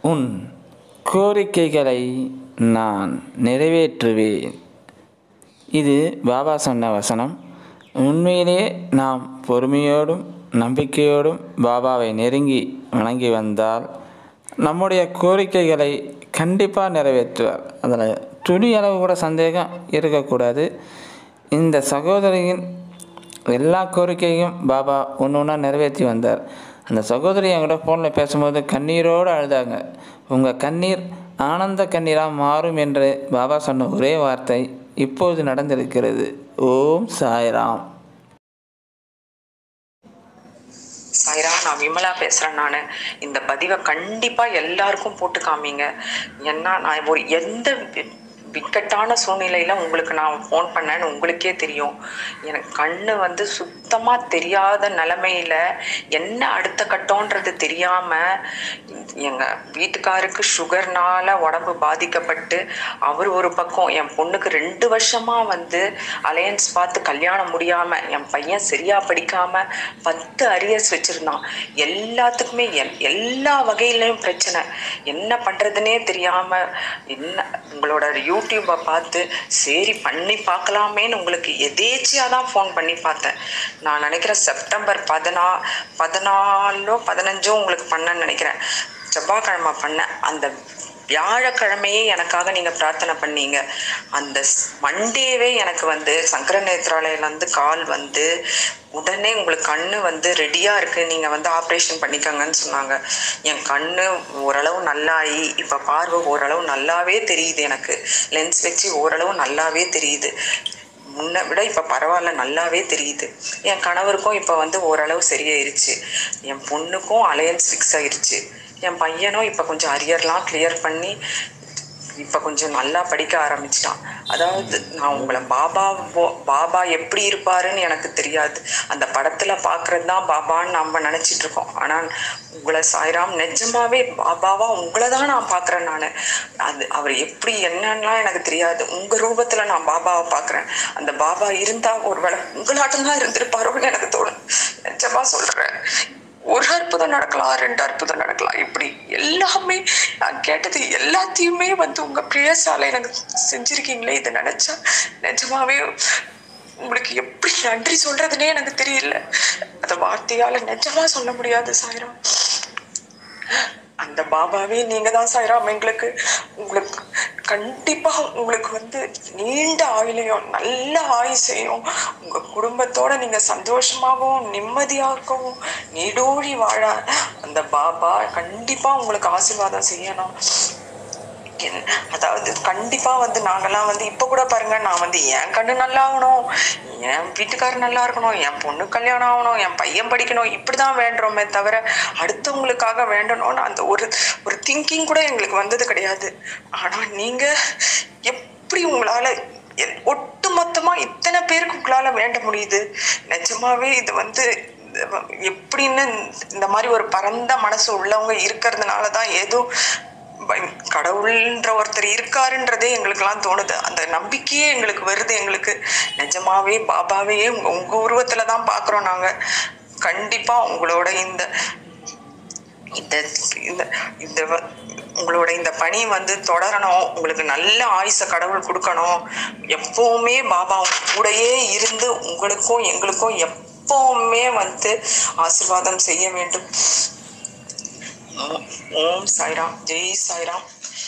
உன் கோரிக்கைகளை நான் நிறைவேற்றுவேன் இது பாபா சொன்ன வசனம் உண்மையிலேயே நாம் பொறுமையோடும் நம்பிக்கையோடும் பாபாவை நெருங்கி வணங்கி வந்தால் நம்முடைய கோரிக்கைகளை கண்டிப்பாக நிறைவேற்றுவார் அதில் துளி அளவு கூட சந்தேகம் இருக்கக்கூடாது இந்த சகோதரியின் எல்லா கோரிக்கையும் பாபா ஒன்று ஒன்றா நிறைவேற்றி வந்தார் அந்த சகோதரி என்கிட்ட ஃபோனில் பேசும்போது கண்ணீரோடு அழுதாங்க உங்கள் கண்ணீர் ஆனந்த கண்ணீராக மாறும் என்று பாபா சொன்ன ஒரே வார்த்தை இப்போது நடந்திருக்கிறது ஓம் சாய்ராம் சாய்ரா நான் விமலா பேசுகிறேன் நான் இந்த பதிவை கண்டிப்பாக எல்லாருக்கும் போட்டு காமிங்க ஏன்னா நான் ஒரு எந்த வி- விக்கட்டான சூழ்நிலையில் உங்களுக்கு நான் ஃபோன் பண்ணேன்னு உங்களுக்கே தெரியும் எனக்கு கண்ணு வந்து சுத்தமாக தெரியாத நிலமையில என்ன அடுத்த கட்டம்ன்றது தெரியாமல் எங்கள் வீட்டுக்காருக்கு சுகர்னால உடம்பு பாதிக்கப்பட்டு அவர் ஒரு பக்கம் என் பொண்ணுக்கு ரெண்டு வருஷமாக வந்து அலையன்ஸ் பார்த்து கல்யாணம் முடியாமல் என் பையன் சரியாக படிக்காமல் பத்து அரியர்ஸ் வச்சுருந்தான் எல்லாத்துக்குமே எல் எல்லா வகையிலையும் பிரச்சனை என்ன பண்ணுறதுனே தெரியாமல் என்ன உங்களோட யூடியூப்பை பார்த்து சரி பண்ணி பார்க்கலாமேன்னு உங்களுக்கு எதேச்சியாக தான் ஃபோன் பண்ணி பார்த்தேன் நான் நினைக்கிறேன் செப்டம்பர் பதினா பதினாலோ பதினஞ்சோ உங்களுக்கு பண்ணேன்னு நினைக்கிறேன் செவ்வாய்க்கிழமை பண்ணேன் அந்த வியாழக்கிழமையே எனக்காக நீங்கள் பிரார்த்தனை பண்ணீங்க அந்த மண்டேவே எனக்கு வந்து சங்கர நேத்ராலயிலேருந்து கால் வந்து உடனே உங்களுக்கு கண்ணு வந்து ரெடியாக இருக்குது நீங்கள் வந்து ஆப்ரேஷன் பண்ணிக்கோங்கன்னு சொன்னாங்க என் கண்ணு ஓரளவு நல்லாயி இப்போ பார்வை ஓரளவு நல்லாவே தெரியுது எனக்கு லென்ஸ் வச்சு ஓரளவு நல்லாவே தெரியுது முன்னை விட இப்போ பரவாயில்ல நல்லாவே தெரியுது என் கணவருக்கும் இப்போ வந்து ஓரளவு சரியாயிருச்சு என் பொண்ணுக்கும் அலையன்ஸ் ஃபிக்ஸ் ஆயிருச்சு என் பையனும் இப்போ கொஞ்சம் அரியர்லாம் கிளியர் பண்ணி இப்போ கொஞ்சம் நல்லா படிக்க ஆரம்பிச்சிட்டான் அதாவது நான் உங்களை பாபா போ- பாபா எப்படி இருப்பாருன்னு எனக்கு தெரியாது அந்த படத்தில் பார்க்குறது தான் பாபான்னு நம்ம நினச்சிட்டு இருக்கோம் ஆனால் உங்களை சாய்ராம் நிஜமாவே பாபாவா உங்களை தான் நான் பார்க்குறேன் நான் அது அவர் எப்படி என்னன்னா எனக்கு தெரியாது உங்கள் ரூபத்தில் நான் பாபாவை பார்க்குறேன் அந்த பாபா இருந்தால் ஒரு வேளை உங்களாட்டம் தான் இருந்திருப்பாரோன்னு எனக்கு தோணும் நிஜமாக சொல்கிறேன் ஒரு அற்புதம் நடக்கலாம் ரெண்டு அற்புதம் நடக்கலாம் இப்படி எல்லாமே நான் கேட்டது எல்லாத்தையுமே வந்து உங்க பிரேயசால எனக்கு செஞ்சிருக்கீங்களே இதை நினைச்சா நிஜமாவே உங்களுக்கு எப்படி நன்றி சொல்றதுனே எனக்கு தெரியல அந்த வார்த்தையால நிஜமா சொல்ல முடியாது சாயிரம் அந்த பாபாவே நீங்க தான் சாயிராம் எங்களுக்கு உங்களுக்கு கண்டிப்பா உங்களுக்கு வந்து நீண்ட ஆயுளையும் நல்ல ஆயுசையும் உங்க குடும்பத்தோட நீங்க சந்தோஷமாகவும் நிம்மதியாகவும் நீடோழி வாழ அந்த பாபா கண்டிப்பா உங்களுக்கு ஆசீர்வாதம் செய்யணும் என்- அதாவது கண்டிப்பா வந்து நாங்கெல்லாம் வந்து இப்ப கூட பாருங்க நான் வந்து என் கண்ணு நல்லா ஆகணும் என் வீட்டுக்காரர் நல்லா இருக்கணும் என் பொண்ணு கல்யாணம் ஆகணும் என் பையன் படிக்கணும் இப்படிதான் வேண்டுறோமே தவிர அடுத்தவங்களுக்காக வேண்டணும்னு அந்த ஒரு ஒரு திங்கிங் கூட எங்களுக்கு வந்தது கிடையாது ஆனா நீங்க எப்படி உங்களால எ- ஒட்டுமொத்தமா இத்தனை பேருக்கு உங்களால வேண்ட முடியுது நிஜமாவே இது வந்து எப்படின்னு இந்த மாதிரி ஒரு பரந்த மனசு உள்ளவங்க இருக்கிறதுனால தான் ஏதோ ப- கடவுள்ன்ற ஒருத்தர் இருக்காருன்றதே எங்களுக்கெல்லாம் தோணுது அந்த நம்பிக்கையே எங்களுக்கு வருது எங்களுக்கு நிஜமாவே பாபாவையே உங்க உங்க உருவத்துல தான் பார்க்குறோம் நாங்க கண்டிப்பா உங்களோட இந்த இந்த இந்த இந்த வ- உங்களோட இந்த பணி வந்து தொடரணும் உங்களுக்கு நல்ல ஆயுச கடவுள் கொடுக்கணும் எப்பவுமே பாபா உங்க கூடயே இருந்து உங்களுக்கும் எங்களுக்கும் எப்பவுமே வந்து ஆசீர்வாதம் செய்ய வேண்டும் ஓம் ஓம் சாய்ராம் ஜெய் சாய்ராம்